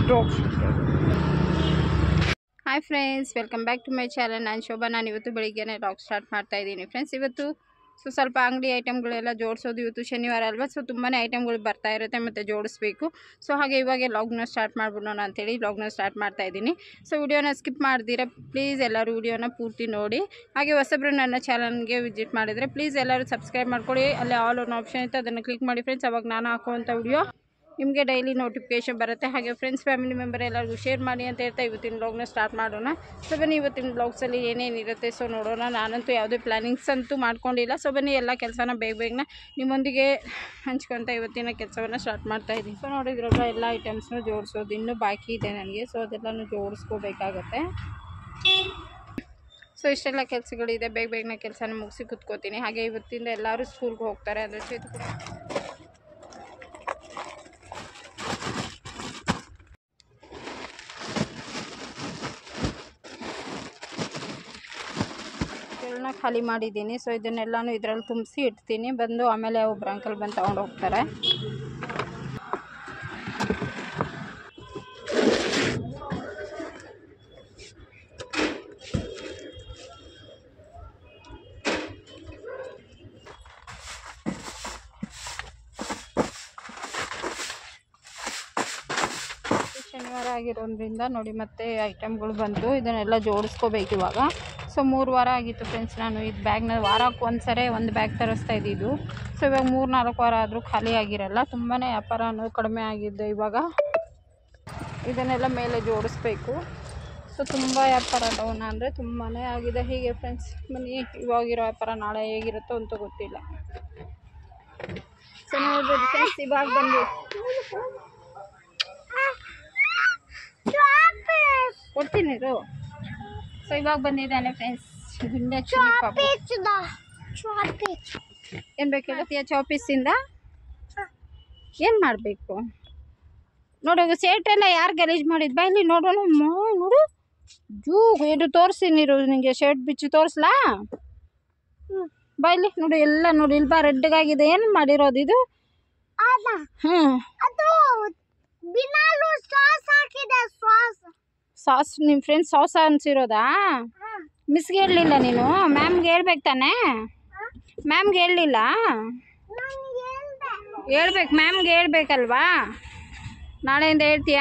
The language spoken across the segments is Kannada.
Drop hi friends welcome back to my channel ನಾನು ಶೋಭಾ ನಾನು ಇವತ್ತು ಬೆಳಿಗ್ಗೆನೇ ಲಾಗ್ ಸ್ಟಾರ್ಟ್ ಮಾಡ್ತಾ ಇದ್ದೀನಿ ಫ್ರೆಂಡ್ಸ್ ಇವತ್ತು ಸೊ ಸ್ವಲ್ಪ ಅಂಗಡಿ ಐಟಮ್ಗಳೆಲ್ಲ ಜೋಡಿಸೋದು ಇವತ್ತು ಶನಿವಾರ ಅಲ್ವಾ ಸೊ ತುಂಬಾ ಐಟಮ್ಗಳು ಬರ್ತಾ ಇರುತ್ತೆ ಮತ್ತು ಜೋಡಿಸ್ಬೇಕು ಸೊ ಹಾಗೆ ಇವಾಗ ಲಾಗ್ನ ಸ್ಟಾರ್ಟ್ ಮಾಡ್ಬಿಡೋಣ ಅಂತೇಳಿ ಲಾಗ್ನ ಸ್ಟಾರ್ಟ್ ಮಾಡ್ತಾ ಇದ್ದೀನಿ ಸೊ ವಿಡಿಯೋನ ಸ್ಕಿಪ್ ಮಾಡ್ದಿರ ಪ್ಲೀಸ್ ಎಲ್ಲರೂ ವಿಡಿಯೋನ ಪೂರ್ತಿ ನೋಡಿ ಹಾಗೆ ಹೊಸಬ್ರು ನನ್ನ ಚಾನಲ್ಗೆ ವಿಸಿಟ್ ಮಾಡಿದರೆ ಪ್ಲೀಸ್ ಎಲ್ಲರೂ ಸಬ್ಸ್ಕ್ರೈಬ್ ಮಾಡ್ಕೊಳ್ಳಿ ಅಲ್ಲಿ ಆಲ್ ಒನ್ ಆಪ್ಷನ್ ಇತ್ತು ಅದನ್ನು ಕ್ಲಿಕ್ ಮಾಡಿ ಫ್ರೆಂಡ್ಸ್ ಅವಾಗ ನಾನು ಹಾಕುವಂಥ ವಿಡಿಯೋ ನಿಮಗೆ ಡೈಲಿ ನೋಟಿಫಿಕೇಶನ್ ಬರುತ್ತೆ ಹಾಗೆ ಫ್ರೆಂಡ್ಸ್ ಫ್ಯಾಮಿಲಿ ಮೆಂಬರ್ ಎಲ್ಲರಿಗೂ ಶೇರ್ ಮಾಡಿ ಅಂತ ಹೇಳ್ತಾ ಇವತ್ತಿನ ಬ್ಲಾಗ್ನ ಸ್ಟಾರ್ಟ್ ಮಾಡೋಣ ಸೊ ಬನ್ನಿ ಇವತ್ತಿನ ಬ್ಲಾಗ್ಸಲ್ಲಿ ಏನೇನಿರುತ್ತೆ ಸೊ ನೋಡೋಣ ನಾನಂತೂ ಯಾವುದೇ ಪ್ಲ್ಯಾನಿಂಗ್ಸ್ ಅಂತೂ ಮಾಡ್ಕೊಂಡಿಲ್ಲ ಸೊ ಬನ್ನಿ ಎಲ್ಲ ಕೆಲಸನ ಬೇಗ ಬೇಗನೆ ನಿಮ್ಮೊಂದಿಗೆ ಹಂಚ್ಕೊತ ಇವತ್ತಿನ ಕೆಲಸವನ್ನು ಸ್ಟಾರ್ಟ್ ಮಾಡ್ತಾ ಇದ್ದೀನಿ ಸೊ ನೋಡಿದ್ರಲ್ಲ ಎಲ್ಲ ಐಟಮ್ಸ್ನು ಜೋಡಿಸೋದು ಇನ್ನೂ ಬಾಕಿ ಇದೆ ನನಗೆ ಸೊ ಅದೆಲ್ಲನೂ ಜೋಡಿಸ್ಕೋಬೇಕಾಗತ್ತೆ ಸೊ ಇಷ್ಟೆಲ್ಲ ಕೆಲಸಗಳಿದೆ ಬೇಗ ಬೇಗನೆ ಕೆಲಸನ ಮುಗಿಸಿ ಕುತ್ಕೋತೀನಿ ಹಾಗೆ ಇವತ್ತಿಂದ ಎಲ್ಲರೂ ಸ್ಕೂಲ್ಗೆ ಹೋಗ್ತಾರೆ ಅದ್ರ ಜೊತೆ ಇದನ್ನ ಖಾಲಿ ಮಾಡಿದ್ದೀನಿ ಸೊ ಇದನ್ನೆಲ್ಲನೂ ಇದರಲ್ಲಿ ತುಂಬಿಸಿ ಇಡ್ತೀನಿ ಬಂದು ಆಮೇಲೆ ಒಬ್ರು ಅಂಕಲ್ ಬಂದು ತೊಗೊಂಡು ಹೋಗ್ತಾರೆ ಶನಿವಾರ ಆಗಿರೋದ್ರಿಂದ ನೋಡಿ ಮತ್ತೆ ಐಟಮ್ಗಳು ಬಂತು ಇದನ್ನೆಲ್ಲ ಜೋಡಿಸ್ಕೋಬೇಕು ಇವಾಗ ಸೊ ಮೂರು ವಾರ ಆಗಿತ್ತು ಫ್ರೆಂಡ್ಸ್ ನಾನು ಇದು ಬ್ಯಾಗ್ನ ವಾರಕ್ಕೆ ಒಂದು ಸರಿ ಒಂದು ಬ್ಯಾಗ್ ತರಿಸ್ತಾ ಇದ್ದಿದ್ದು ಸೊ ಇವಾಗ ಮೂರು ನಾಲ್ಕು ವಾರ ಆದರೂ ಖಾಲಿ ಆಗಿರಲ್ಲ ತುಂಬಾ ವ್ಯಾಪಾರ ಅನ್ನೋದು ಕಡಿಮೆ ಆಗಿದ್ದು ಇವಾಗ ಇದನ್ನೆಲ್ಲ ಮೇಲೆ ಜೋಡಿಸ್ಬೇಕು ಸೊ ತುಂಬ ವ್ಯಾಪಾರ ಡೌನ್ ಅಂದರೆ ತುಂಬಾ ಆಗಿದೆ ಹೀಗೆ ಫ್ರೆಂಡ್ಸ್ ಬನ್ನಿ ಇವಾಗಿರೋ ವ್ಯಾಪಾರ ನಾಳೆ ಹೇಗಿರುತ್ತೋ ಅಂತ ಗೊತ್ತಿಲ್ಲ ಸೊ ನೋಡ್ಬೋದು ಫ್ರೆಂಡ್ಸ್ ಇವಾಗ ಬಂದು ಕೊಡ್ತೀನಿ ಇರು ಸೊ ಇವಾಗ ಬಂದಿದ್ದಾನೆ ಫ್ರೆಂಡ್ಸ್ ಹಿಂದೆ ಏನು ಬೇಕು ಹೇಳತ್ತೀಯ ಚಾಪೀಸಿಂದ ಏನು ಮಾಡಬೇಕು ನೋಡು ಸೇಟೆಲ್ಲ ಯಾರು ಗಲೀಜು ಮಾಡಿದ್ದು ಬಾ ಇಲ್ಲಿ ನೋಡೋಣ ಅಮ್ಮ, ನೋಡು ಜೂ ಇದು ತೋರಿಸಿ ನೀರು ನಿಂಗೆ ಶರ್ಟ್ ಬಿಚ್ಚಿ ತೋರಿಸ್ಲಾ ಬಾ ಇಲ್ಲಿ ನೋಡು ಎಲ್ಲ ನೋಡಿ ಇಲ್ಲಿ ಬಾ ರೆಡ್ಗಾಗಿದೆ ಏನು ಮಾಡಿರೋದು ಇದು ಹ್ಞೂ ಸಾಸ್ ನಿಮ್ಮ ಫ್ರೆಂಡ್ಸ್ ಸಾಸ್ ಅನ್ಸಿರೋದಾ ಮಿಸ್ಗೆ ಹೇಳಲಿಲ್ಲ ನೀನು ಮ್ಯಾಮ್ಗೆ ಹೇಳ್ಬೇಕು ತಾನೇ ಮ್ಯಾಮ್ಗೆ ಹೇಳಲಿಲ್ಲ ಹೇಳ್ಬೇಕು ಮ್ಯಾಮ್ಗೆ ಹೇಳ್ಬೇಕಲ್ವಾ ನಾಳೆಯಿಂದ ಹೇಳ್ತೀಯಾ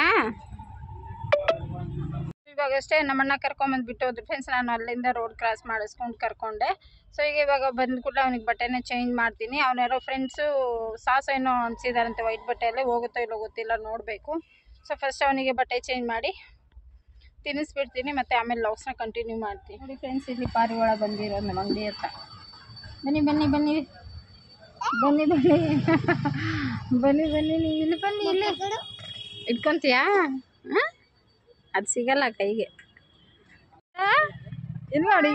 ಇವಾಗಷ್ಟೇ ನಮ್ಮಣ್ಣ ಕರ್ಕೊಂಬಂದು ಹೋದ್ರು ಫ್ರೆಂಡ್ಸ್ ನಾನು ಅಲ್ಲಿಂದ ರೋಡ್ ಕ್ರಾಸ್ ಮಾಡಿಸ್ಕೊಂಡು ಕರ್ಕೊಂಡೆ ಸೊ ಈಗ ಇವಾಗ ಬಂದ ಕೂಡಲೇ ಅವ್ನಿಗೆ ಬಟ್ಟೆನೇ ಚೇಂಜ್ ಮಾಡ್ತೀನಿ ಅವನ್ಯಾರೋ ಫ್ರೆಂಡ್ಸು ಸಾಸ್ ಏನೋ ಅನ್ಸಿದಾರಂತೆ ವೈಟ್ ಬಟ್ಟೆಯಲ್ಲೇ ಹೋಗುತ್ತೋ ಇಲ್ಲೋ ಗೊತ್ತಿಲ್ಲ ನೋಡಬೇಕು ಸೊ ಫಸ್ಟ್ ಅವನಿಗೆ ಬಟ್ಟೆ ಚೇಂಜ್ ಮಾಡಿ ತಿನ್ನಿಸ್ಬಿಡ್ತೀನಿ ಮತ್ತು ಆಮೇಲೆ ಲಾಗ್ಸ್ನ ಕಂಟಿನ್ಯೂ ಮಾಡ್ತೀನಿ ನೋಡಿ ಫ್ರೆಂಡ್ಸ್ ಇಲ್ಲಿ ಪಾರಿವಾಳ ಬಂದಿರೋದು ನಮ್ಮ ಅಂಗಡಿ ಹತ್ರ ಬನ್ನಿ ಬನ್ನಿ ಬನ್ನಿ ಬನ್ನಿ ಬನ್ನಿ ಬನ್ನಿ ಬನ್ನಿ ನೀವು ಇಲ್ಲಿ ಬನ್ನಿ ಇಲ್ಲಿ ಇಟ್ಕೊಂತೀಯಾ ಹಾಂ ಅದು ಸಿಗಲ್ಲ ಕೈಗೆ ಆ? ಇಲ್ಲಿ ನೋಡಿ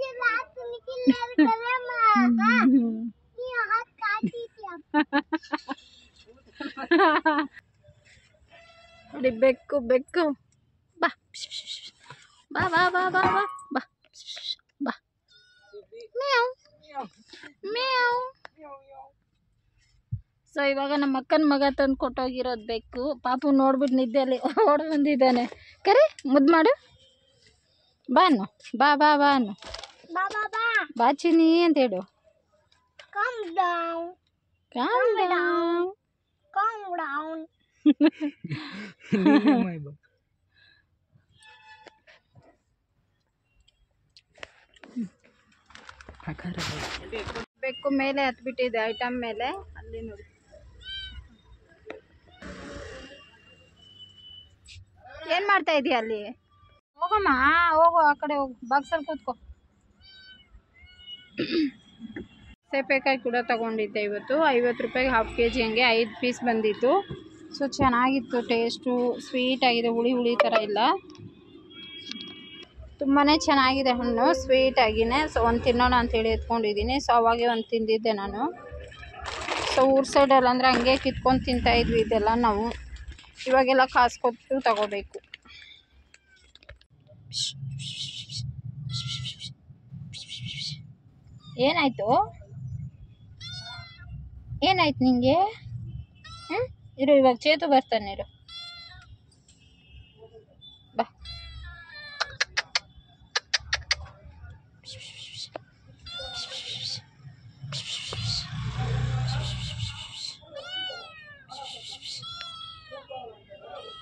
ನೋಡಿ ಬೆಕ್ಕು ಬೆಕ್ಕು ಬಾ ಬಾ ಬಾ ಬಾ ಬಾ ಬಾ ಬಾ ಬಾ ಮ್ಯಾವ್ ಮ್ಯಾವ್ ಸೊ ಇವಾಗ ನಮ್ಮ ಅಕ್ಕನ ಮಗ ತಂದು ಕೊಟ್ಟೋಗಿರೋದು ಬೇಕು ಪಾಪು ನೋಡ್ಬಿಟ್ಟು ನಿದ್ದೆಯಲ್ಲಿ ಓಡ್ ಬಂದಿದ್ದಾನೆ ಕರಿ ಮುದ್ದು ಮಾಡು ಬಾ ಅನ್ನು ಬಾ ಬಾ ಬಾ ಅನ್ನು ಬಾ ಚಿನಿ ಅಂತ ಹೇಳು Calm down. ಬೆಕ್ಕು ಮೇಲೆ ಹತ್ಬಿಟ್ಟಿದೆ ಐಟಮ್ ಮೇಲೆ ಅಲ್ಲಿ ನೋಡಿ ಏನ್ ಮಾಡ್ತಾ ಇದೀಯ ಅಲ್ಲಿ ಹೋಗಮ್ಮ ಹೋಗು ಆ ಕಡೆ ಹೋಗು ಬಾಕ್ಸಲ್ಲಿ ಕೂತ್ಕೋ ಸೇಪೆಕಾಯಿ ಕೂಡ ತಗೊಂಡಿದ್ದೆ ಇವತ್ತು ಐವತ್ತು ರೂಪಾಯಿಗೆ ಹಾಫ್ ಕೆ ಜಿ ಹಂಗೆ ಐದು ಪೀಸ್ ಬಂದಿತ್ತು ಸೊ ಚೆನ್ನಾಗಿತ್ತು ಟೇಸ್ಟು ಸ್ವೀಟ್ ಆಗಿದೆ ಹುಳಿ ಹುಳಿ ಥರ ಇಲ್ಲ ತುಂಬಾ ಚೆನ್ನಾಗಿದೆ ಹಣ್ಣು ಸ್ವೀಟ್ ಆಗಿನೇ ಸೊ ಒಂದು ತಿನ್ನೋಣ ಅಂತೇಳಿ ಎತ್ಕೊಂಡಿದ್ದೀನಿ ಸೊ ಅವಾಗೆ ಒಂದು ತಿಂದಿದ್ದೆ ನಾನು ಸೊ ಊರ್ ಸೈಡಲ್ಲಿ ಅಂದರೆ ಹಂಗೆ ಕಿತ್ಕೊಂಡು ತಿಂತಾ ಇದ್ವಿ ಇದೆಲ್ಲ ನಾವು ಇವಾಗೆಲ್ಲ ಕಾಸು ಕೊಟ್ಟು ತಗೋಬೇಕು ಏನಾಯ್ತು ಏನಾಯ್ತು ನಿಂಗೆ ಹ್ಞೂ ಇರು ಇವಾಗ ಚೇತು ಬರ್ತಾನೆ ಇರು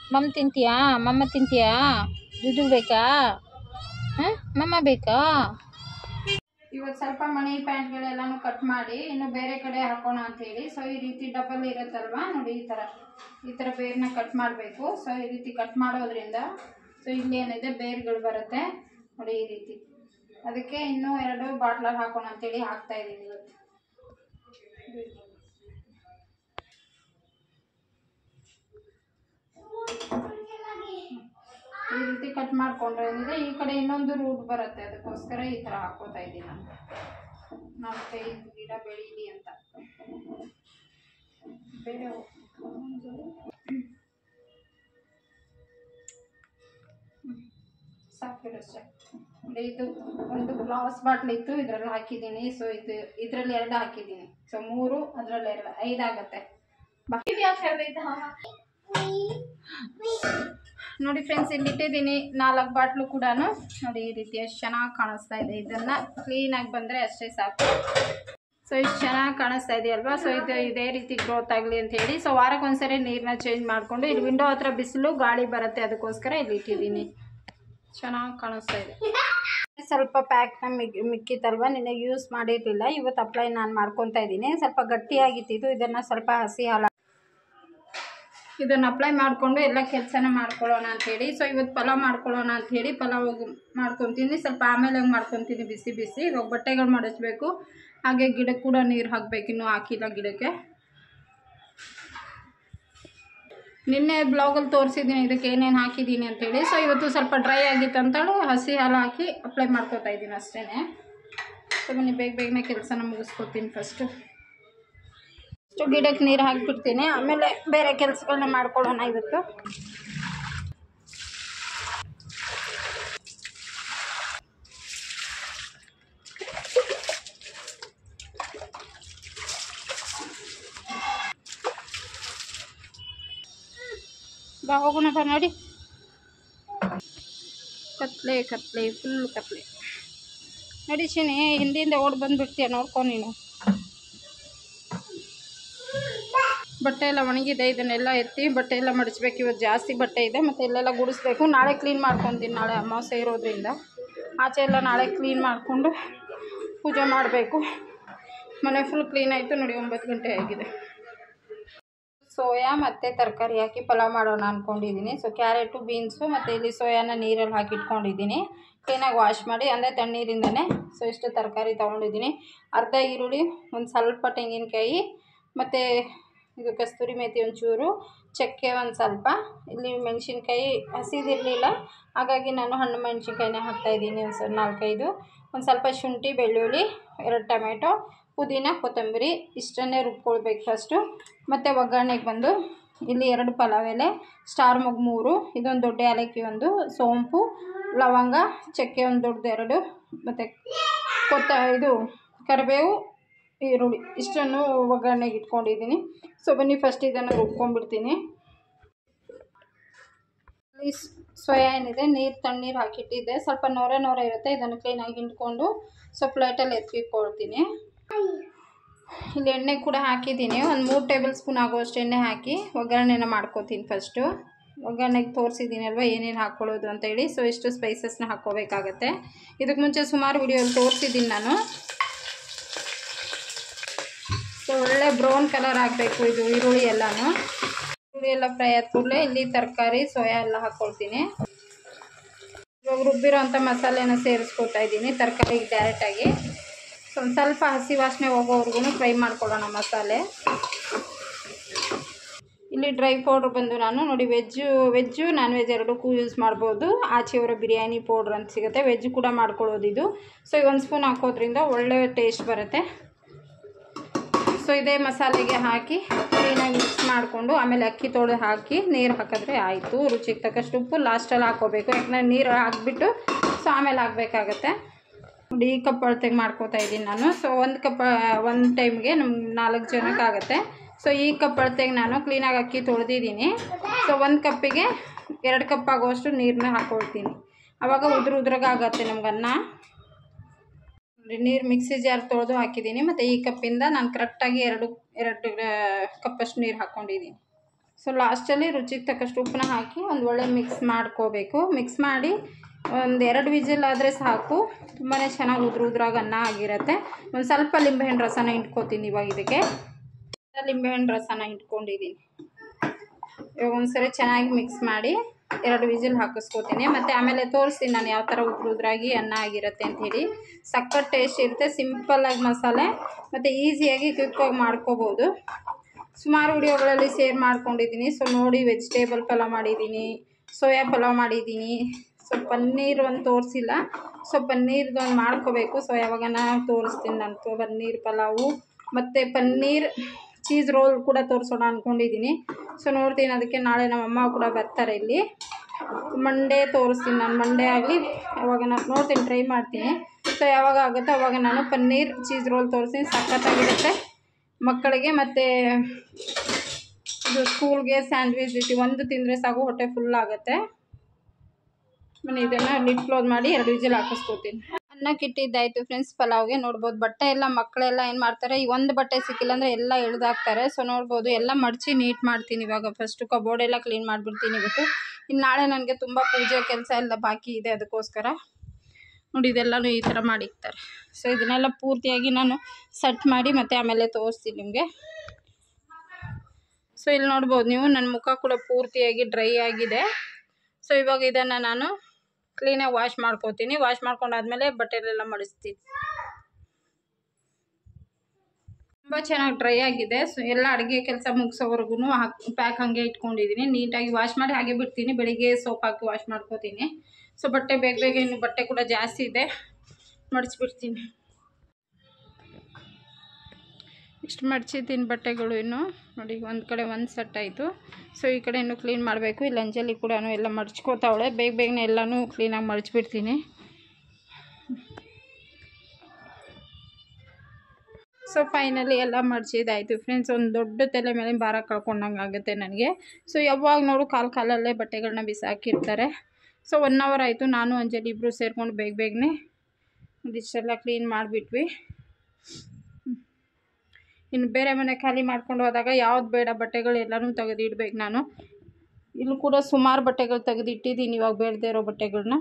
ಮಮ್ಮ ತಿಂತೀಯಾ ಮಮ್ಮ ತಿಂತೀಯಾ ದುಡ್ಡು ಬೇಕಾ ಹಾಂ ಮಮ್ಮ ಬೇಕಾ ಇವತ್ತು ಸ್ವಲ್ಪ ಮಣಿ ಪ್ಯಾಂಟ್ಗಳೆಲ್ಲನೂ ಕಟ್ ಮಾಡಿ ಇನ್ನು ಬೇರೆ ಕಡೆ ಹಾಕೋಣ ಅಂತೇಳಿ ಸೊ ಈ ರೀತಿ ಡಬಲ್ ಇರುತ್ತಲ್ವಾ ನೋಡಿ ಈ ಥರ ಈ ಥರ ಬೇರ್ನ ಕಟ್ ಮಾಡಬೇಕು ಸೊ ಈ ರೀತಿ ಕಟ್ ಮಾಡೋದ್ರಿಂದ ಸೊ ಇಲ್ಲಿ ಏನಿದೆ ಬೇರ್ಗಳು ಬರುತ್ತೆ ನೋಡಿ ಈ ರೀತಿ ಅದಕ್ಕೆ ಇನ್ನೂ ಎರಡು ಬಾಟ್ಲಲ್ಲಿ ಹಾಕೋಣ ಅಂತೇಳಿ ಹಾಕ್ತಾ ಇದ್ದೀನಿ ಇವತ್ತು ಈ ರೀತಿ ಕಟ್ ಮಾಡ್ಕೊಂಡ್ರೆ ಏನಿದೆ ಈ ಕಡೆ ಇನ್ನೊಂದು ರೂಟ್ ಬರುತ್ತೆ ಅದಕ್ಕೋಸ್ಕರ ಈ ಥರ ಹಾಕೋತಾ ಇದ್ದೀನಿ ನಾನು ನಾಲ್ಕೈದು ಗಿಡ ಬೆಳೀಲಿ ಅಂತ ಬೇರೆ ಸಾಕಿರಷ್ಟೇ ಇದು ಒಂದು ಗ್ಲಾಸ್ ಬಾಟ್ಲ್ ಇತ್ತು ಇದರಲ್ಲಿ ಹಾಕಿದ್ದೀನಿ ಸೊ ಇದು ಇದರಲ್ಲಿ ಎರಡು ಹಾಕಿದ್ದೀನಿ ಸೊ ಮೂರು ಅದರಲ್ಲಿ ಎರಡು ಐದಾಗತ್ತೆ ಬಾ ನೋಡಿ ಫ್ರೆಂಡ್ಸ್ ಇಲ್ಲಿ ಇಟ್ಟಿದ್ದೀನಿ ನಾಲ್ಕು ಬಾಟ್ಲು ಕೂಡ ನೋಡಿ ಈ ರೀತಿ ಎಷ್ಟು ಚೆನ್ನಾಗಿ ಕಾಣಿಸ್ತಾ ಇದೆ ಇದನ್ನು ಕ್ಲೀನಾಗಿ ಬಂದರೆ ಅಷ್ಟೇ ಸಾಕು ಸೊ ಇಷ್ಟು ಚೆನ್ನಾಗಿ ಕಾಣಿಸ್ತಾ ಇದೆಯಲ್ವಾ ಸೊ ಇದು ಇದೇ ರೀತಿ ಗ್ರೋತ್ ಆಗಲಿ ಅಂತ ಹೇಳಿ ಸೊ ವಾರಕ್ಕೊಂದ್ಸರಿ ನೀರನ್ನ ಚೇಂಜ್ ಮಾಡಿಕೊಂಡು ಇಲ್ಲಿ ವಿಂಡೋ ಹತ್ರ ಬಿಸಿಲು ಗಾಳಿ ಬರುತ್ತೆ ಅದಕ್ಕೋಸ್ಕರ ಇಲ್ಲಿ ಇಟ್ಟಿದ್ದೀನಿ ಚೆನ್ನಾಗಿ ಕಾಣಿಸ್ತಾ ಇದೆ ಸ್ವಲ್ಪ ಪ್ಯಾಕ್ನ ಮಿಗ್ ಮಿಕ್ಕಿತ್ತಲ್ವ ನಿನ್ನೆ ಯೂಸ್ ಮಾಡಿರಲಿಲ್ಲ ಇವತ್ತು ಅಪ್ಲೈ ನಾನು ಮಾಡ್ಕೊತಾ ಇದ್ದೀನಿ ಸ್ವಲ್ಪ ಗಟ್ಟಿಯಾಗಿತ್ತಿದ್ದು ಇದನ್ನು ಸ್ವಲ್ಪ ಹಸಿ ಹಾಲು ಇದನ್ನು ಅಪ್ಲೈ ಮಾಡಿಕೊಂಡು ಎಲ್ಲ ಕೆಲಸನ ಮಾಡ್ಕೊಳ್ಳೋಣ ಅಂಥೇಳಿ ಸೊ ಇವತ್ತು ಪಲಾವ್ ಮಾಡ್ಕೊಳ್ಳೋಣ ಅಂಥೇಳಿ ಪಲಾವ್ ಮಾಡ್ಕೊತೀನಿ ಸ್ವಲ್ಪ ಆಮೇಲೆ ಹಂಗೆ ಮಾಡ್ಕೊತೀನಿ ಬಿಸಿ ಬಿಸಿ ಇವಾಗ ಬಟ್ಟೆಗಳು ಮಡಚಬೇಕು ಹಾಗೆ ಗಿಡಕ್ಕೆ ಕೂಡ ನೀರು ಹಾಕಬೇಕು ಇನ್ನೂ ಹಾಕಿಲ್ಲ ಗಿಡಕ್ಕೆ ನಿನ್ನೆ ಬ್ಲಾಗಲ್ಲಿ ತೋರಿಸಿದ್ದೀನಿ ಇದಕ್ಕೆ ಏನೇನು ಹಾಕಿದ್ದೀನಿ ಅಂತೇಳಿ ಸೊ ಇವತ್ತು ಸ್ವಲ್ಪ ಡ್ರೈ ಆಗಿತ್ತು ಅಂತೇಳಿ ಹಸಿ ಹಾಲು ಹಾಕಿ ಅಪ್ಲೈ ಮಾಡ್ಕೊತಾ ಇದ್ದೀನಿ ಅಷ್ಟೇ ಸೊ ಬನ್ನಿ ಬೇಗ ಬೇಗನೆ ಕೆಲಸನ ಮುಗಿಸ್ಕೊತೀನಿ ಫಸ್ಟು ಇಷ್ಟು ಗಿಡಕ್ಕೆ ನೀರು ಹಾಕಿಬಿಡ್ತೀನಿ ಆಮೇಲೆ ಬೇರೆ ಕೆಲಸಗಳನ್ನ ಮಾಡ್ಕೊಳ್ಳೋಣ ಇವತ್ತು ಬಾ ಹೋಗೋಣ ಬಾ ನೋಡಿ ಕತ್ಲೆ ಕತ್ಲೆ ಫುಲ್ ಕತ್ಲೆ ನಡಿ ಶಿನಿ ಹಿಂದಿಂದ ಓಡಿ ಬಂದುಬಿಡ್ತೀಯ ನೋಡ್ಕೊ ನೀನು ಬಟ್ಟೆ ಎಲ್ಲ ಒಣಗಿದೆ ಇದನ್ನೆಲ್ಲ ಎತ್ತಿ ಬಟ್ಟೆ ಎಲ್ಲ ಮಡಚ್ಬೇಕು ಇವತ್ತು ಜಾಸ್ತಿ ಬಟ್ಟೆ ಇದೆ ಮತ್ತು ಇಲ್ಲೆಲ್ಲ ಗುಡಿಸ್ಬೇಕು ನಾಳೆ ಕ್ಲೀನ್ ಮಾಡ್ಕೊತೀನಿ ನಾಳೆ ಅಮಾವಾಸ್ಯೆ ಇರೋದ್ರಿಂದ ಆಚೆ ಎಲ್ಲ ನಾಳೆ ಕ್ಲೀನ್ ಮಾಡಿಕೊಂಡು ಪೂಜೆ ಮಾಡಬೇಕು ಮನೆ ಫುಲ್ ಕ್ಲೀನ್ ಆಯಿತು ನೋಡಿ ಒಂಬತ್ತು ಗಂಟೆ ಆಗಿದೆ ಸೋಯಾ ಮತ್ತು ತರಕಾರಿ ಹಾಕಿ ಪಲಾವ್ ಮಾಡೋಣ ಅಂದ್ಕೊಂಡಿದ್ದೀನಿ ಸೊ ಕ್ಯಾರೆಟು ಬೀನ್ಸು ಮತ್ತು ಇಲ್ಲಿ ಸೋಯಾನ ನೀರಲ್ಲಿ ಹಾಕಿ ಇಟ್ಕೊಂಡಿದ್ದೀನಿ ಕ್ಲೀನಾಗಿ ವಾಶ್ ಮಾಡಿ ಅಂದರೆ ತಣ್ಣೀರಿಂದನೇ ಸೊ ಇಷ್ಟು ತರಕಾರಿ ತೊಗೊಂಡಿದ್ದೀನಿ ಅರ್ಧ ಈರುಳ್ಳಿ ಒಂದು ಸ್ವಲ್ಪ ತೆಂಗಿನಕಾಯಿ ಮತ್ತು ಇದು ಕಸ್ತೂರಿ ಮೇಥಿ ಒಂಚೂರು ಚಕ್ಕೆ ಒಂದು ಸ್ವಲ್ಪ ಇಲ್ಲಿ ಮೆಣಸಿನ್ಕಾಯಿ ಹಸಿದಿರಲಿಲ್ಲ ಹಾಗಾಗಿ ನಾನು ಹಣ್ಣು ಮೆಣಸಿನ್ಕಾಯಿನೇ ಹಾಕ್ತಾಯಿದ್ದೀನಿ ಒಂದು ಸ್ವಲ್ಪ ನಾಲ್ಕೈದು ಒಂದು ಸ್ವಲ್ಪ ಶುಂಠಿ ಬೆಳ್ಳುಳ್ಳಿ ಎರಡು ಟೊಮೆಟೊ ಪುದೀನ ಕೊತ್ತಂಬರಿ ಇಷ್ಟನ್ನೇ ರುಬ್ಕೊಳ್ಬೇಕು ಫಸ್ಟು ಮತ್ತು ಒಗ್ಗರಣೆಗೆ ಬಂದು ಇಲ್ಲಿ ಎರಡು ಪಲಾವ್ ಎಲೆ ಸ್ಟಾರ್ ಮೊಗ್ ಮೂರು ಇದೊಂದು ದೊಡ್ಡ ಏಲಕ್ಕಿ ಒಂದು ಸೋಂಪು ಲವಂಗ ಚಕ್ಕೆ ಒಂದು ದೊಡ್ಡದು ಎರಡು ಮತ್ತು ಕೊತ್ತ ಇದು ಕರಿಬೇವು ಈರುಳ್ಳಿ ಇಷ್ಟನ್ನು ಒಗ್ಗರಣೆಗೆ ಇಟ್ಕೊಂಡಿದ್ದೀನಿ ಸೊ ಬನ್ನಿ ಫಸ್ಟ್ ಇದನ್ನು ರುಬ್ಕೊಂಡ್ಬಿಡ್ತೀನಿ ಈ ಸೋಯಾ ಏನಿದೆ ನೀರು ತಣ್ಣೀರು ಹಾಕಿಟ್ಟಿದ್ದೆ ಸ್ವಲ್ಪ ನೊರ ನೊರ ಇರುತ್ತೆ ಇದನ್ನು ಕ್ಲೀನಾಗಿ ಹಿಂಡ್ಕೊಂಡು ಸೊ ಪ್ಲೇಟಲ್ಲಿ ಎತ್ತಿಟ್ಕೊಳ್ತೀನಿ ಇಲ್ಲಿ ಎಣ್ಣೆ ಕೂಡ ಹಾಕಿದ್ದೀನಿ ಒಂದು ಮೂರು ಟೇಬಲ್ ಸ್ಪೂನ್ ಆಗುವಷ್ಟು ಎಣ್ಣೆ ಹಾಕಿ ಒಗ್ಗರಣೆನ ಮಾಡ್ಕೋತೀನಿ ಫಸ್ಟು ಒಗ್ಗರಣೆಗೆ ತೋರಿಸಿದ್ದೀನಿ ಅಲ್ವಾ ಏನೇನು ಹಾಕ್ಕೊಳ್ಳೋದು ಅಂತೇಳಿ ಸೊ ಇಷ್ಟು ಸ್ಪೈಸಸ್ನ ಹಾಕ್ಕೋಬೇಕಾಗತ್ತೆ ಇದಕ್ಕೆ ಮುಂಚೆ ಸುಮಾರು ವಿಡಿಯೋಲ್ಲಿ ತೋರಿಸಿದ್ದೀನಿ ನಾನು ಸೊ ಒಳ್ಳೆ ಬ್ರೌನ್ ಕಲರ್ ಆಗಬೇಕು ಇದು ಈರುಳ್ಳಿ ಎಲ್ಲನೂ ಈರುಳ್ಳಿ ಎಲ್ಲ ಫ್ರೈ ಆದ ಕೂಡಲೇ ಇಲ್ಲಿ ತರಕಾರಿ ಸೋಯಾ ಎಲ್ಲ ಹಾಕ್ಕೊಳ್ತೀನಿ ಇವಾಗ ರುಬ್ಬಿರೋಂಥ ಮಸಾಲೆನ ಸೇರಿಸ್ಕೊತಾ ಇದ್ದೀನಿ ತರಕಾರಿಗೆ ಡೈರೆಕ್ಟಾಗಿ ಸೊ ಒಂದು ಸ್ವಲ್ಪ ಹಸಿ ವಾಸನೆ ಹೋಗೋವರೆಗೂ ಫ್ರೈ ಮಾಡ್ಕೊಳ್ಳೋಣ ಮಸಾಲೆ ಇಲ್ಲಿ ಡ್ರೈ ಪೌಡ್ರ್ ಬಂದು ನಾನು ನೋಡಿ ವೆಜ್ಜು ವೆಜ್ಜು ನಾನ್ ವೆಜ್ ಎರಡಕ್ಕೂ ಯೂಸ್ ಮಾಡ್ಬೋದು ಆಚೆಯವರ ಬಿರಿಯಾನಿ ಪೌಡ್ರ್ ಅಂತ ಸಿಗುತ್ತೆ ವೆಜ್ ಕೂಡ ಮಾಡ್ಕೊಳ್ಳೋದು ಇದು ಸೊ ಒಂದು ಸ್ಪೂನ್ ಹಾಕೋದ್ರಿಂದ ಒಳ್ಳೆ ಟೇಸ್ಟ್ ಬರುತ್ತೆ ಸೊ ಇದೇ ಮಸಾಲೆಗೆ ಹಾಕಿ ಕ್ಲೀನಾಗಿ ಮಿಕ್ಸ್ ಮಾಡಿಕೊಂಡು ಆಮೇಲೆ ಅಕ್ಕಿ ತೊಳೆದು ಹಾಕಿ ನೀರು ಹಾಕಿದ್ರೆ ಆಯಿತು ರುಚಿಗೆ ತಕ್ಕಷ್ಟು ಉಪ್ಪು ಲಾಸ್ಟಲ್ಲಿ ಹಾಕ್ಕೋಬೇಕು ಯಾಕಂದರೆ ನೀರು ಹಾಕ್ಬಿಟ್ಟು ಸೊ ಆಮೇಲೆ ಹಾಕಬೇಕಾಗತ್ತೆ ನೋಡಿ ಈ ಕಪ್ ಅಳತೆಗೆ ಮಾಡ್ಕೋತಾ ಇದ್ದೀನಿ ನಾನು ಸೊ ಒಂದು ಕಪ್ ಒಂದು ಟೈಮ್ಗೆ ನಮ್ಗೆ ನಾಲ್ಕು ಜನಕ್ಕಾಗತ್ತೆ ಸೊ ಈ ಕಪ್ ಅಳತೆಗೆ ನಾನು ಕ್ಲೀನಾಗಿ ಅಕ್ಕಿ ತೊಳೆದಿದ್ದೀನಿ ಸೊ ಒಂದು ಕಪ್ಪಿಗೆ ಎರಡು ಕಪ್ ಆಗುವಷ್ಟು ನೀರನ್ನ ಹಾಕ್ಕೊಳ್ತೀನಿ ಆವಾಗ ಉದ್ರ ಉದ್ರಾಗತ್ತೆ ನಮ್ಗೆ ಅನ್ನ ನೀರು ಮಿಕ್ಸಿ ಜಾರ್ ತೊಳೆದು ಹಾಕಿದ್ದೀನಿ ಮತ್ತು ಈ ಕಪ್ಪಿಂದ ನಾನು ಕರೆಕ್ಟಾಗಿ ಎರಡು ಎರಡು ಕಪ್ಪಷ್ಟು ನೀರು ಹಾಕ್ಕೊಂಡಿದ್ದೀನಿ ಸೊ ಲಾಸ್ಟಲ್ಲಿ ರುಚಿಗೆ ತಕ್ಕಷ್ಟು ಉಪ್ಪನ್ನ ಹಾಕಿ ಒಂದು ಒಳ್ಳೆ ಮಿಕ್ಸ್ ಮಾಡ್ಕೋಬೇಕು ಮಿಕ್ಸ್ ಮಾಡಿ ಒಂದು ಎರಡು ವಿಜಿಲ್ ಆದರೆ ಸಾಕು ತುಂಬಾ ಚೆನ್ನಾಗಿ ಉದ್ರ ಉದ್ರಾಗ ಅನ್ನ ಆಗಿರುತ್ತೆ ಒಂದು ಸ್ವಲ್ಪ ಲಿಂಬೆಹಣ್ಣು ರಸನ ಇಟ್ಕೋತೀನಿ ಇವಾಗ ಇದಕ್ಕೆ ಲಿಂಬೆಹಣ್ಣು ರಸನ ಇಟ್ಕೊಂಡಿದ್ದೀನಿ ಇವಾಗ ಒಂದ್ಸರಿ ಚೆನ್ನಾಗಿ ಮಿಕ್ಸ್ ಮಾಡಿ ಎರಡು ವಿಜಿಲ್ ಹಾಕಿಸ್ಕೋತೀನಿ ಮತ್ತು ಆಮೇಲೆ ತೋರಿಸ್ತೀನಿ ನಾನು ಯಾವ ಥರ ಉದ್ರ ಉದ್ರಾಗಿ ಅನ್ನ ಆಗಿರುತ್ತೆ ಅಂತ ಹೇಳಿ ಸಖತ್ ಟೇಸ್ಟ್ ಇರುತ್ತೆ ಸಿಂಪಲ್ಲಾಗಿ ಮಸಾಲೆ ಮತ್ತು ಈಸಿಯಾಗಿ ಕ್ವಿಕ್ಕಾಗಿ ಮಾಡ್ಕೋಬೋದು ಸುಮಾರು ವಿಡಿಯೋಗಳಲ್ಲಿ ಶೇರ್ ಮಾಡ್ಕೊಂಡಿದ್ದೀನಿ ಸೊ ನೋಡಿ ವೆಜಿಟೇಬಲ್ ಪಲಾವ್ ಮಾಡಿದ್ದೀನಿ ಸೋಯಾ ಪಲಾವ್ ಮಾಡಿದ್ದೀನಿ ಸೊ ಪನ್ನೀರ್ ಒಂದು ತೋರಿಸಿಲ್ಲ ಸೊ ಪನ್ನೀರ್ದು ಒಂದು ಮಾಡ್ಕೋಬೇಕು ಸೊ ಯಾವಾಗ ನಾನು ತೋರಿಸ್ತೀನಿ ನಾನು ಪನ್ನೀರ್ ಪಲಾವು ಮತ್ತು ಪನ್ನೀರ್ ಚೀಸ್ ರೋಲ್ ಕೂಡ ತೋರಿಸೋಣ ಅಂದ್ಕೊಂಡಿದ್ದೀನಿ ಸೊ ನೋಡ್ತೀನಿ ಅದಕ್ಕೆ ನಾಳೆ ನಮ್ಮ ಅಮ್ಮ ಕೂಡ ಬರ್ತಾರೆ ಇಲ್ಲಿ ಮಂಡೇ ತೋರಿಸ್ತೀನಿ ನಾನು ಮಂಡೇ ಆಗಲಿ ಯಾವಾಗ ನಾನು ನೋಡ್ತೀನಿ ಟ್ರೈ ಮಾಡ್ತೀನಿ ಸೊ ಯಾವಾಗ ಆಗುತ್ತೋ ಅವಾಗ ನಾನು ಪನ್ನೀರ್ ಚೀಸ್ ರೋಲ್ ತೋರಿಸ್ತೀನಿ ಸಖತ್ತಾಗಿರುತ್ತೆ ಮಕ್ಕಳಿಗೆ ಮತ್ತು ಇದು ಸ್ಕೂಲ್ಗೆ ಸ್ಯಾಂಡ್ವಿಚ್ ರೀತಿ ಒಂದು ತಿಂದರೆ ಸಾಕು ಹೊಟ್ಟೆ ಫುಲ್ ಆಗುತ್ತೆ ನಾನು ಇದನ್ನು ಲಿಡ್ ಕ್ಲೋಸ್ ಮಾಡಿ ಎರಡು ವಿಜಿಲ್ ಹಾಕಿಸ್ಕೊತೀನಿ ಅನ್ನಕ್ಕೆ ಇಟ್ಟಿದ್ದಾಯಿತು ಫ್ರೆಂಡ್ಸ್ ಪಲಾವ್ಗೆ ನೋಡ್ಬೋದು ಬಟ್ಟೆ ಎಲ್ಲ ಮಕ್ಕಳೆಲ್ಲ ಏನು ಮಾಡ್ತಾರೆ ಈ ಒಂದು ಬಟ್ಟೆ ಸಿಕ್ಕಿಲ್ಲ ಅಂದರೆ ಎಲ್ಲ ಎಳ್ದಾಕ್ತಾರೆ ಸೊ ನೋಡ್ಬೋದು ಎಲ್ಲ ಮಡಚಿ ನೀಟ್ ಮಾಡ್ತೀನಿ ಇವಾಗ ಫಸ್ಟು ಕಬೋರ್ಡ್ ಎಲ್ಲ ಕ್ಲೀನ್ ಮಾಡಿಬಿಡ್ತೀನಿ ಇವತ್ತು ಇನ್ನು ನಾಳೆ ನನಗೆ ತುಂಬ ಪೂಜೆ ಕೆಲಸ ಎಲ್ಲ ಬಾಕಿ ಇದೆ ಅದಕ್ಕೋಸ್ಕರ ನೋಡಿ ಇದೆಲ್ಲನೂ ಈ ಥರ ಮಾಡಿಕ್ತಾರೆ ಸೊ ಇದನ್ನೆಲ್ಲ ಪೂರ್ತಿಯಾಗಿ ನಾನು ಸೆಟ್ ಮಾಡಿ ಮತ್ತು ಆಮೇಲೆ ತೋರಿಸ್ತೀನಿ ನಿಮಗೆ ಸೊ ಇಲ್ಲಿ ನೋಡ್ಬೋದು ನೀವು ನನ್ನ ಮುಖ ಕೂಡ ಪೂರ್ತಿಯಾಗಿ ಡ್ರೈ ಆಗಿದೆ ಸೊ ಇವಾಗ ಇದನ್ನು ನಾನು ಕ್ಲೀನಾಗಿ ವಾಶ್ ಮಾಡ್ಕೋತೀನಿ ವಾಶ್ ಮಾಡ್ಕೊಂಡಾದ್ಮೇಲೆ ಬಟ್ಟೆಲೆಲ್ಲ ಮಡಿಸ್ತೀನಿ ತುಂಬ ಚೆನ್ನಾಗಿ ಡ್ರೈ ಆಗಿದೆ ಸೊ ಎಲ್ಲ ಅಡುಗೆ ಕೆಲಸ ಮುಗಿಸೋವರೆಗೂ ಹಾಕಿ ಪ್ಯಾಕ್ ಹಾಗೆ ಇಟ್ಕೊಂಡಿದ್ದೀನಿ ನೀಟಾಗಿ ವಾಶ್ ಮಾಡಿ ಹಾಗೆ ಬಿಡ್ತೀನಿ ಬೆಳಿಗ್ಗೆ ಸೋಪ್ ಹಾಕಿ ವಾಶ್ ಮಾಡ್ಕೋತೀನಿ ಸೊ ಬಟ್ಟೆ ಬೇಗ ಬೇಗ ಇನ್ನು ಬಟ್ಟೆ ಕೂಡ ಜಾಸ್ತಿ ಇದೆ ಮಡಿಸ್ಬಿಡ್ತೀನಿ ಇಷ್ಟು ಮಡ್ಚಿದ್ದೀನಿ ಬಟ್ಟೆಗಳು ಇನ್ನು ನೋಡಿ ಒಂದು ಕಡೆ ಒಂದು ಸೆಟ್ ಆಯಿತು ಸೊ ಈ ಕಡೆ ಇನ್ನೂ ಕ್ಲೀನ್ ಮಾಡಬೇಕು ಇಲ್ಲಿ ಅಂಜಲಿ ಕೂಡ ಎಲ್ಲ ಮಡ್ಚ್ಕೋತಾವಳೆ ಬೇಗ ಬೇಗನೆ ಎಲ್ಲನೂ ಕ್ಲೀನಾಗಿ ಮಡ್ಚಿಬಿಡ್ತೀನಿ ಸೊ ಫೈನಲಿ ಎಲ್ಲ ಮಡ್ಚಿದಾಯಿತು ಫ್ರೆಂಡ್ಸ್ ಒಂದು ದೊಡ್ಡ ತಲೆ ಮೇಲೆ ಭಾರ ಕಳ್ಕೊಂಡಂಗೆ ಆಗುತ್ತೆ ನನಗೆ ಸೊ ಯಾವಾಗ ನೋಡು ಕಾಲು ಕಾಲಲ್ಲೇ ಬಟ್ಟೆಗಳನ್ನ ಬಿಸಾಕಿರ್ತಾರೆ ಸೊ ಒನ್ ಅವರ್ ಆಯಿತು ನಾನು ಅಂಜಲಿ ಇಬ್ಬರು ಸೇರ್ಕೊಂಡು ಬೇಗ ಬೇಗನೆ ಒಂದಿಷ್ಟೆಲ್ಲ ಕ್ಲೀನ್ ಮಾಡಿಬಿಟ್ವಿ ಇನ್ನು ಬೇರೆ ಮನೆ ಖಾಲಿ ಮಾಡ್ಕೊಂಡು ಹೋದಾಗ ಯಾವ್ದು ಬೇಡ ಬಟ್ಟೆಗಳು ಎಲ್ಲನೂ ತೆಗೆದಿಡ್ಬೇಕು ನಾನು ಇಲ್ಲೂ ಕೂಡ ಸುಮಾರು ಬಟ್ಟೆಗಳು ತೆಗೆದಿಟ್ಟಿದ್ದೀನಿ ಇವಾಗ ಬೇಡದೇ ಇರೋ ಬಟ್ಟೆಗಳನ್ನ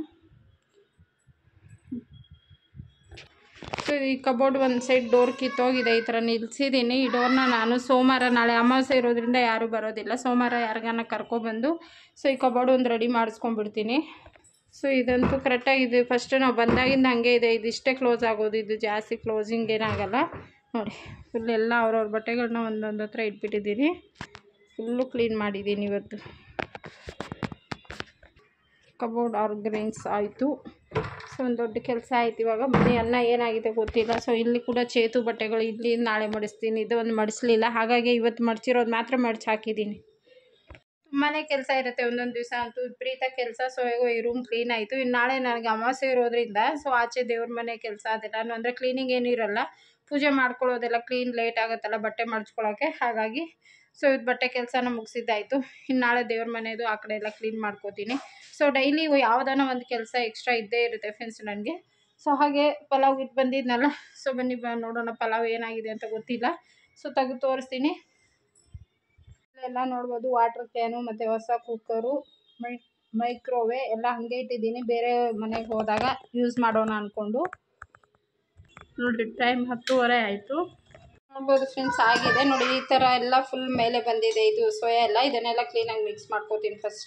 ಸೊ ಈ ಕಬೋರ್ಡ್ ಒಂದು ಸೈಡ್ ಡೋರ್ ಕಿತ್ತೋಗಿದೆ ಈ ಥರ ನಿಲ್ಸಿದ್ದೀನಿ ಈ ಡೋರ್ನ ನಾನು ಸೋಮವಾರ ನಾಳೆ ಅಮಾವಾಸ್ಯೆ ಇರೋದ್ರಿಂದ ಯಾರೂ ಬರೋದಿಲ್ಲ ಸೋಮವಾರ ಯಾರಿಗಾನ ಕರ್ಕೊಬಂದು ಸೊ ಈ ಕಬೋರ್ಡ್ ಒಂದು ರೆಡಿ ಮಾಡಿಸ್ಕೊಂಡ್ಬಿಡ್ತೀನಿ ಸೊ ಇದಂತೂ ಕರೆಕ್ಟಾಗಿದೆ ಫಸ್ಟ್ ನಾವು ಬಂದಾಗಿಂದ ಹಂಗೆ ಇದೆ ಇದಿಷ್ಟೇ ಕ್ಲೋಸ್ ಆಗೋದು ಇದು ಜಾಸ್ತಿ ಕ್ಲೋಸಿಂಗ್ ಏನಾಗಲ್ಲ ನೋಡಿ ಫುಲ್ ಎಲ್ಲ ಅವ್ರವ್ರ ಬಟ್ಟೆಗಳನ್ನ ಒಂದೊಂದು ಹತ್ರ ಇಟ್ಬಿಟ್ಟಿದ್ದೀನಿ ಫುಲ್ಲು ಕ್ಲೀನ್ ಮಾಡಿದ್ದೀನಿ ಇವತ್ತು ಕಬೋರ್ಡ್ ಆರ್ಗನೈಸ್ ಆಯಿತು ಸೊ ಒಂದು ದೊಡ್ಡ ಕೆಲಸ ಆಯ್ತು ಇವಾಗ ಮನೆ ಅನ್ನ ಏನಾಗಿದೆ ಗೊತ್ತಿಲ್ಲ ಸೊ ಇಲ್ಲಿ ಕೂಡ ಚೇತು ಬಟ್ಟೆಗಳು ಇಲ್ಲಿ ನಾಳೆ ಮಡಿಸ್ತೀನಿ ಇದು ಒಂದು ಮಡಿಸ್ಲಿಲ್ಲ ಹಾಗಾಗಿ ಇವತ್ತು ಮಡ್ಚಿರೋದು ಮಾತ್ರ ಮಡ್ಚಿ ಹಾಕಿದ್ದೀನಿ ತುಂಬಾ ಕೆಲಸ ಇರುತ್ತೆ ಒಂದೊಂದು ದಿವಸ ಅಂತೂ ವಿಪರೀತ ಕೆಲಸ ಸೊ ಹೇಗೋ ಈ ರೂಮ್ ಕ್ಲೀನ್ ಆಯಿತು ಇನ್ನು ನಾಳೆ ನನಗೆ ಅಮಾವಾಸ್ಯೆ ಇರೋದ್ರಿಂದ ಸೊ ಆಚೆ ದೇವ್ರ ಮನೆ ಕೆಲಸ ಅದೆಲ್ಲ ಅಂದರೆ ಕ್ಲೀನಿಂಗ್ ಏನೂ ಇರಲ್ಲ ಪೂಜೆ ಮಾಡ್ಕೊಳ್ಳೋದೆಲ್ಲ ಕ್ಲೀನ್ ಲೇಟ್ ಆಗುತ್ತಲ್ಲ ಬಟ್ಟೆ ಮಡ್ಚ್ಕೊಳ್ಳೋಕ್ಕೆ ಹಾಗಾಗಿ ಸೊ ಇದು ಬಟ್ಟೆ ಕೆಲಸನ ಮುಗಿಸಿದ್ದಾಯಿತು ಇನ್ನು ನಾಳೆ ದೇವ್ರ ಮನೆಯದು ಆ ಕಡೆ ಎಲ್ಲ ಕ್ಲೀನ್ ಮಾಡ್ಕೋತೀನಿ ಸೊ ಡೈಲಿ ಯಾವುದಾನ ಒಂದು ಕೆಲಸ ಎಕ್ಸ್ಟ್ರಾ ಇದ್ದೇ ಇರುತ್ತೆ ಫ್ರೆಂಡ್ಸ್ ನನಗೆ ಸೊ ಹಾಗೆ ಪಲಾವ್ ಇಟ್ಟು ಬಂದಿದ್ನಲ್ಲ ಸೊ ಬನ್ನಿ ಬ ನೋಡೋಣ ಪಲಾವ್ ಏನಾಗಿದೆ ಅಂತ ಗೊತ್ತಿಲ್ಲ ಸೊ ತೆಗೆದು ತೋರಿಸ್ತೀನಿ ಎಲ್ಲ ನೋಡ್ಬೋದು ವಾಟ್ರ್ ಕ್ಯಾನು ಮತ್ತು ಹೊಸ ಕುಕ್ಕರು ಮೈ ಮೈಕ್ರೋವೆ ಎಲ್ಲ ಹಾಗೆ ಇಟ್ಟಿದ್ದೀನಿ ಬೇರೆ ಮನೆಗೆ ಹೋದಾಗ ಯೂಸ್ ಮಾಡೋಣ ಅಂದ್ಕೊಂಡು ನೋಡಿರಿ ಟೈಮ್ ಹತ್ತುವರೆ ಆಯಿತು ನೋಡ್ಬೋದು ಫ್ರೆಂಡ್ಸ್ ಆಗಿದೆ ನೋಡಿ ಈ ಥರ ಎಲ್ಲ ಫುಲ್ ಮೇಲೆ ಬಂದಿದೆ ಇದು ಸೋಯಾ ಎಲ್ಲ ಇದನ್ನೆಲ್ಲ ಕ್ಲೀನಾಗಿ ಮಿಕ್ಸ್ ಮಾಡ್ಕೋತೀನಿ ಫಸ್ಟ್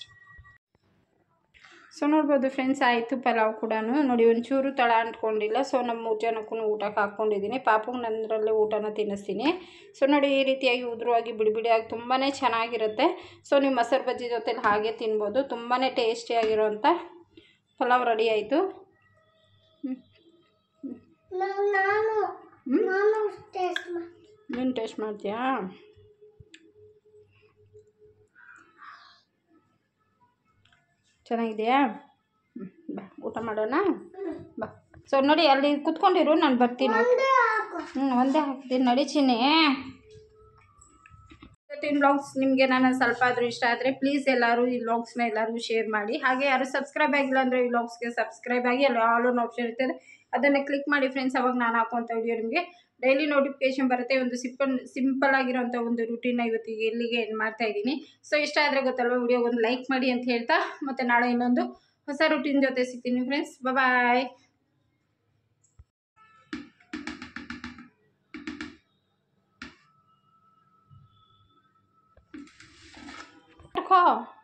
ಸೊ ನೋಡ್ಬೋದು ಫ್ರೆಂಡ್ಸ್ ಆಯಿತು ಪಲಾವ್ ಕೂಡ ನೋಡಿ ಒಂಚೂರು ತಳ ಅಂಟ್ಕೊಂಡಿಲ್ಲ ಸೊ ನಮ್ಮ ಮೂರು ಜನಕ್ಕೂ ಊಟಕ್ಕೆ ಹಾಕ್ಕೊಂಡಿದ್ದೀನಿ ಪಾಪಗೆ ನಂದರಲ್ಲೇ ಊಟನ ತಿನ್ನಿಸ್ತೀನಿ ಸೊ ನೋಡಿ ಈ ರೀತಿಯಾಗಿ ಉದುರುವಾಗಿ ಬಿಡಿ ಬಿಡಿಯಾಗಿ ತುಂಬಾ ಚೆನ್ನಾಗಿರುತ್ತೆ ಸೊ ನೀವು ಮೊಸರು ಬಜ್ಜಿ ಜೊತೆಲಿ ಹಾಗೆ ತಿನ್ಬೋದು ತುಂಬಾ ಟೇಸ್ಟಿಯಾಗಿರೋಂಥ ಪಲಾವ್ ರೆಡಿ ಆಯಿತು ನೀನು ಟೇಸ್ಟ್ ಮಾಡ್ತೀಯಾ ಚೆನ್ನಾಗಿದೆಯಾ ಹ್ಮ್, ಬಾ ಊಟ ಮಾಡೋಣ ಬಾ ಸೊ ನೋಡಿ ಅಲ್ಲಿ ಕುತ್ಕೊಂಡಿರು ನಾನು ಬರ್ತೀನಿ ಹ್ಞೂ ಒಂದೇ ಹಾಕ್ತೀನಿ ನಡಿ ಚಿನ್ನಿ ಇವತ್ತಿನ ಬ್ಲಾಗ್ಸ್ ನಿಮಗೆ ನಾನು ಸ್ವಲ್ಪ ಆದರೂ ಇಷ್ಟ ಆದರೆ ಪ್ಲೀಸ್ ಎಲ್ಲರೂ ಈ ವ್ಲಾಗ್ಸ್ನ ಎಲ್ಲರಿಗೂ ಶೇರ್ ಮಾಡಿ ಹಾಗೆ ಯಾರು ಸಬ್ಸ್ಕ್ರೈಬ್ ಆಗಿಲ್ಲ ಅಂದರೆ ಈ ವ್ಲಾಗ್ಸ್ಗೆ ಸಬ್ಸ್ಕ್ರೈಬ್ ಆಗಿ ಅಲ್ಲಿ ಆಲ್ ಒನ್ ಆಪ್ಷನ್ ಇರ್ತದೆ ಅದನ್ನು ಕ್ಲಿಕ್ ಮಾಡಿ ಫ್ರೆಂಡ್ಸ್ ಅವಾಗ ನಾನು ಹಾಕುವಂಥ ವಿಡಿಯೋ ನಿಮಗೆ ಡೈಲಿ ನೋಟಿಫಿಕೇಶನ್ ಬರುತ್ತೆ ಒಂದು ಸಿಂಪಲ್ ಸಿಂಪಲ್ ಆಗಿರೋಂಥ ಒಂದು ರೂಟೀನ ಇವತ್ತಿಗೆ ಇಲ್ಲಿಗೆ ಎಂಡ್ ಮಾಡ್ತಾ ಇದ್ದೀನಿ ಸೊ ಇಷ್ಟ ಆದರೆ ಗೊತ್ತಲ್ವ ವಿಡಿಯೋ ಒಂದು ಲೈಕ್ ಮಾಡಿ ಅಂತ ಹೇಳ್ತಾ ಮತ್ತು ನಾಳೆ ಇನ್ನೊಂದು ಹೊಸ ರೂಟೀನ್ ಜೊತೆ ಸಿಗ್ತೀನಿ ಫ್ರೆಂಡ್ಸ್ ಬಾಯ್ ಖೋ